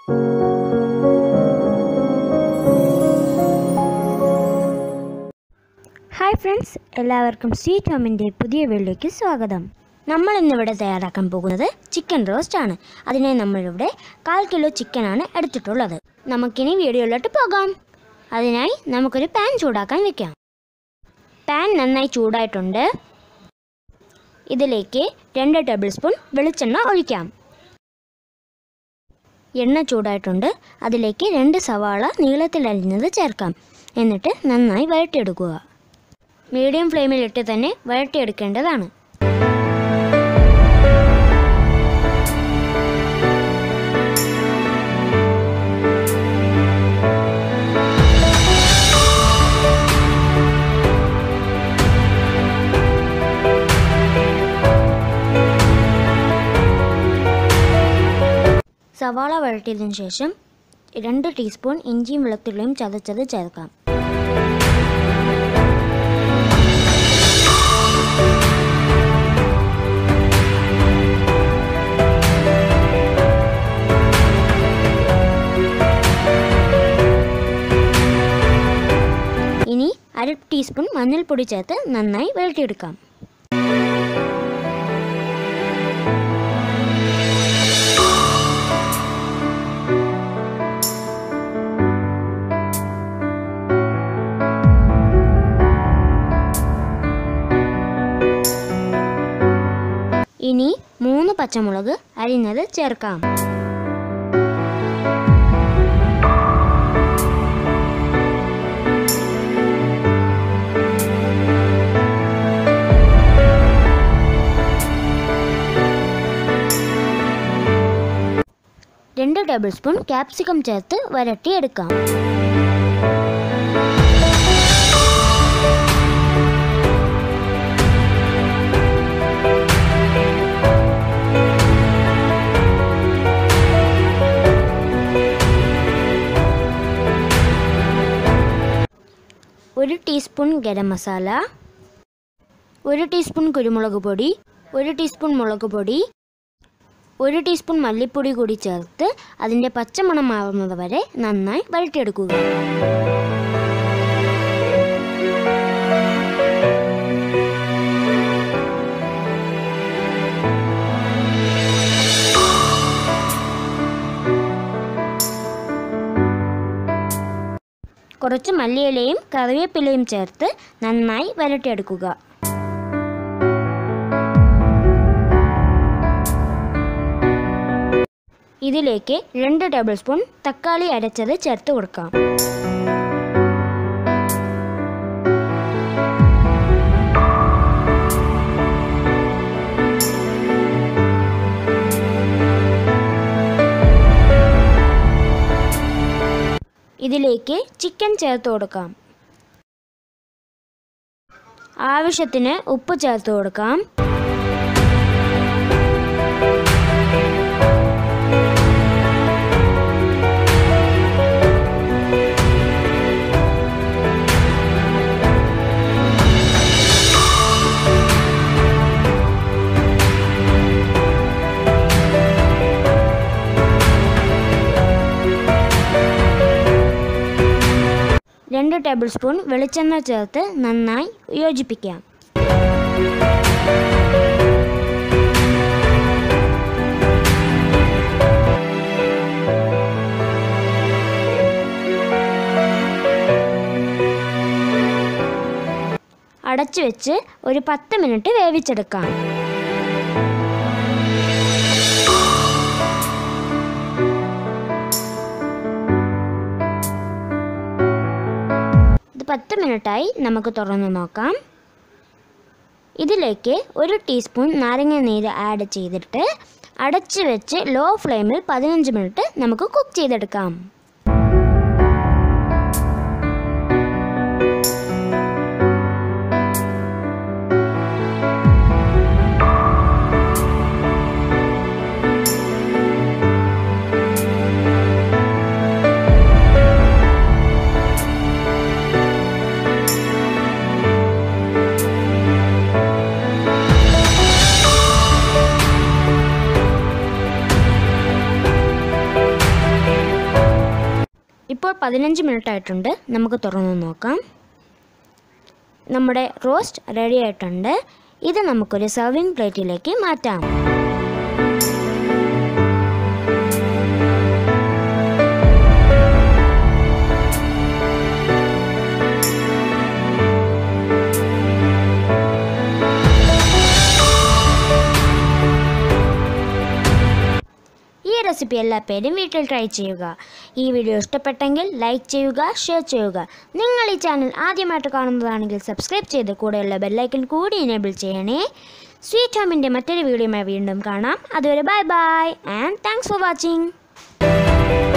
hi friends എല്ലാവർക്കും sweet ഹോമിൻ്റെ പുതിയ വീട്ടിലേക്ക് സ്വാഗതം നമ്മൾ ഇന്നിവിടെ തയ്യാറാക്കാൻ പോകുന്നത് ചിക്കൻ റോസ്റ്റ് ആണ് അതിനായി നമ്മളിവിടെ കാൽ കിലോ ചിക്കനാണ് എടുത്തിട്ടുള്ളത് നമുക്കിനി വീഡിയോയിലോട്ട് പോകാം അതിനായി നമുക്കൊരു പാൻ ചൂടാക്കാൻ വെക്കാം പാൻ നന്നായി ചൂടായിട്ടുണ്ട് ഇതിലേക്ക് രണ്ട് ടേബിൾ സ്പൂൺ വെളിച്ചെണ്ണ ഒഴിക്കാം എണ്ണ ചൂടായിട്ടുണ്ട് അതിലേക്ക് രണ്ട് സവാള നീളത്തിൽ അരിഞ്ഞത് ചേർക്കാം എന്നിട്ട് നന്നായി വഴറ്റിയെടുക്കുക മീഡിയം ഫ്ലെയിമിലിട്ട് തന്നെ വഴറ്റിയെടുക്കേണ്ടതാണ് സവാള വഴറ്റിയതിനു ശേഷം രണ്ട് ടീസ്പൂൺ ഇഞ്ചിയും വെളുത്തുള്ളിയും ചതച്ചത് ചേർക്കാം ഇനി അര ടീസ്പൂൺ മഞ്ഞൾപ്പൊടി ചേർത്ത് നന്നായി വഴറ്റിയെടുക്കാം ഇനി മൂന്ന് പച്ചമുളക് അരിഞ്ഞത് ചേർക്കാം രണ്ട് ടേബിൾ സ്പൂൺ ക്യാപ്സിക്കം ചേർത്ത് വരട്ടിയെടുക്കാം ഒരു ടീസ്പൂൺ ഗരം മസാല ഒരു ടീസ്പൂൺ കുരുമുളക് പൊടി ഒരു ടീസ്പൂൺ മുളക് പൊടി ഒരു ടീസ്പൂൺ മല്ലിപ്പൊടി കൂടി ചേർത്ത് അതിൻ്റെ പച്ചമണം മാറുന്നത് വരെ നന്നായി വഴറ്റിയെടുക്കുക കുറച്ച് മല്ലിയിലയും കറിവേപ്പിലയും ചേർത്ത് നന്നായി വരട്ടിയെടുക്കുക ഇതിലേക്ക് രണ്ട് ടേബിൾ സ്പൂൺ തക്കാളി അരച്ചത് ചേർത്ത് കൊടുക്കാം ഇതിലേക്ക് ചിക്കൻ ചേർത്ത് കൊടുക്കാം ആവശ്യത്തിന് ഉപ്പ് ചേർത്ത് കൊടുക്കാം രണ്ട് ടേബിൾ സ്പൂൺ വെളിച്ചെണ്ണ ചേർത്ത് നന്നായി യോജിപ്പിക്കാം അടച്ചു വെച്ച് ഒരു പത്ത് മിനിറ്റ് വേവിച്ചെടുക്കാം ഇത് പത്ത് മിനിറ്റായി നമുക്ക് തുറന്ന് നോക്കാം ഇതിലേക്ക് ഒരു ടീസ്പൂൺ നാരങ്ങ നീര് ആഡ് ചെയ്തിട്ട് അടച്ചു വെച്ച് ലോ ഫ്ലെയിമിൽ പതിനഞ്ച് മിനിറ്റ് നമുക്ക് കുക്ക് ചെയ്തെടുക്കാം ഇപ്പോൾ പതിനഞ്ച് മിനിറ്റ് ആയിട്ടുണ്ട് നമുക്ക് തുറന്നു നോക്കാം നമ്മുടെ റോസ്റ്റ് റെഡി ആയിട്ടുണ്ട് ഇത് നമുക്കൊരു സർവിങ് പ്ലേറ്റിലേക്ക് മാറ്റാം ഈ റെസിപ്പി എല്ലാ പേരും വീട്ടിൽ ട്രൈ ചെയ്യുക ഈ വീഡിയോ ഇഷ്ടപ്പെട്ടെങ്കിൽ ലൈക്ക് ചെയ്യുക ഷെയർ ചെയ്യുക നിങ്ങൾ ഈ ചാനൽ ആദ്യമായിട്ട് കാണുന്നതാണെങ്കിൽ സബ്സ്ക്രൈബ് ചെയ്ത് കൂടെയുള്ള ബെല്ലൈക്കൺ കൂടി എനേബിൾ ചെയ്യണേ സ്വീറ്റ് ഹോമിൻ്റെ മറ്റൊരു വീഡിയോയുമായി വീണ്ടും കാണാം അതുവരെ bye bye and thanks for watching